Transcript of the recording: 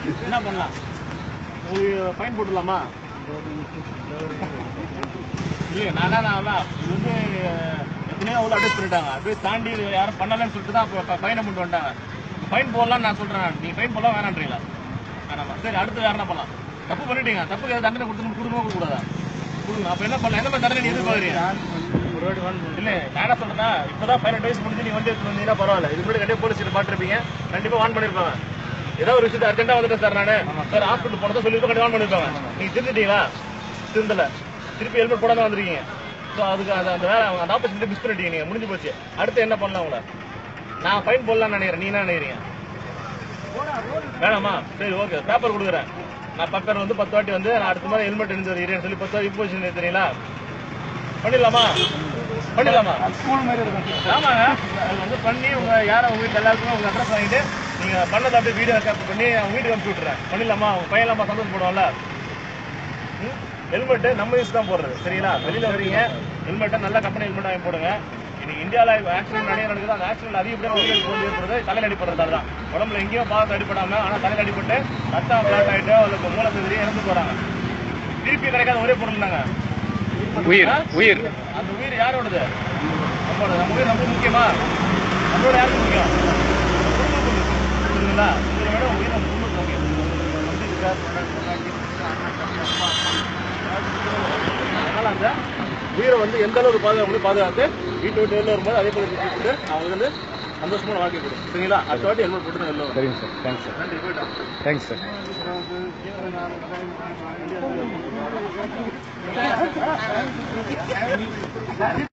என்ன பண்ணலாம் உங்களுக்கு ஃபைன் போட்டுடலாமா இல்லையா நானா நான் இது வந்து எத்தனையோ அவ்வளோ அட்வைஸ் பண்ணிட்டாங்க அட்வைஸ் தாண்டி இது யாரும் பண்ணலன்னு சொல்லிட்டு தான் இப்போ ஃபைனை கொண்டு வந்துட்டாங்க ஃபைன் போடலாம்னு நான் சொல்கிறேன் நீ ஃபைன் போடலாம் வேணான்றீங்களா வேணாமா சரி அடுத்து வேற என்ன பண்ணலாம் தப்பு பண்ணிட்டீங்க தப்புக்கு ஏதாவது தண்டனை கொடுத்து கொடுக்கணும் கொடுக்கூடாதா கொடுங்க அப்போ என்ன பண்ணலாம் எந்த மாதிரி தண்டனை நீ எதிர்பார்க்குறீங்க இல்ல நான் என்ன சொல்றேன்னா இப்பதான் பதினெட்டு வயசு முடிஞ்சு நீ வண்டி எடுத்து வந்தீங்கன்னா பரவாயில்ல இது முன்னாடி கண்டிப்பா போலீஸ் பாத்துருப்பீங்க கண்டிப்பா வான் பண்ணிருப்பாங்க ஏதோ ஒரு விஷயத்தை அர்ஜென்ட்டா வந்துட்டேன் சார் நானு சார் ஹாஸ்பிட்டல் போனதா சொல்லி கண்டிப்பா வான் பண்ணிருப்பாங்க நீங்க திருந்துட்டீங்களா திருந்தல திருப்பி ஹெல்மெட் போடாம வந்திருக்கீங்க ஸோ அதுக்கு அந்த அந்த வேலை அந்த ஆப்பர்ச்சுனிட்டி மிஸ் பண்ணிட்டீங்க நீங்க முடிஞ்சு போச்சு அடுத்து என்ன பண்ணலாம் உங்களை நான் ஃபைன் போடலாம்னு நினைக்கிறேன் நீ என்ன நினைக்கிறீங்க வேணாமா சரி ஓகே பேப்பர் கொடுக்குறேன் நான் பேப்பர் வந்து பத்து வாட்டி வந்து நான் அடுத்த மாதிரி ஹெல்மெட் எடுத்து வரேன்னு சொல்லி பத்து வாட்டி இம்போசிஷன் எடுத்துறீங்களா பண்ணிடலாமா பண்ணிடலாமா ஸ்கூல் மாதிரி இருக்கும் ஆமாங்க அது வந்து பண்ணி உங்க யாரும் உங்க வீட்டு எல்லாருக்குமே உங்க அட்ரஸ் வாங்கிட்டு நீங்க பண்ணதை அப்படியே வீடியோ கேப்சர் பண்ணி அவங்க வீட்டுக்கு அனுப்பிச்சு விட்டுறேன் பண்ணிடலாமா உங்க பையன்லாமா சந்தோஷப்படுவான்ல ஹெல்மெட் நம்ம யூஸ் தான் போடுறது சரிங்களா வெளியில வரீங்க ஹெல்மெட்டை நல்ல கம்பெனி ஹெல்மெட் வாங்கி போடுங்க இன்னைக்கு இந்தியாவில் ஆக்சிடென்ட் நிறைய நடக்குது அந்த ஆக்சிடென்ட் அதிகப்படியாக உயிரிழப்பு போது ஏற்படுறது தலையில் அடிப்படுறதால தான் உடம்புல எங்கேயும் பார்த்து அடிப்படாம ஆனா தலையில் அடிபட்டு ரத்தம் பிளாட் ஆயிட்டு அல்லது மூளை செதிரி இறந்து போறாங்க திருப்பி கிடைக்காத ஒரே பொருள் தாங்க உயிர் ஆ? உயிர் அந்த உயிர் யாரோடது நம்மளோட நம்ம உயிர் நமக்கு முக்கியமா நம்மளோட யாருக்கு முக்கியம் குடும்பத்துக்கு முக்கியம். புரியுதுங்களா இதை விட உயிர் நம்ம குடும்பத்துக்கு முக்கியம் அப்படி இருக்கா? அதனால அந்த உயிரை வந்து எந்த அளவுக்கு பாதுகாப்பு பாதுகாத்து வீட்டு விட்டு வெளில வரும்போது அதே போல விட்டு அவங்களுக்கு வந்து சந்தோஷமான வாழ்க்கை கொடுக்கும் சரிங்களா அடுத்த வாட்டி ஹெல்மெட் போட்டு வெளில வரும் சரிங்க சார் தேங்க்ஸ் சார் நன்றி போயிட்டோம் தேங்க்ஸ் சார் Thank you.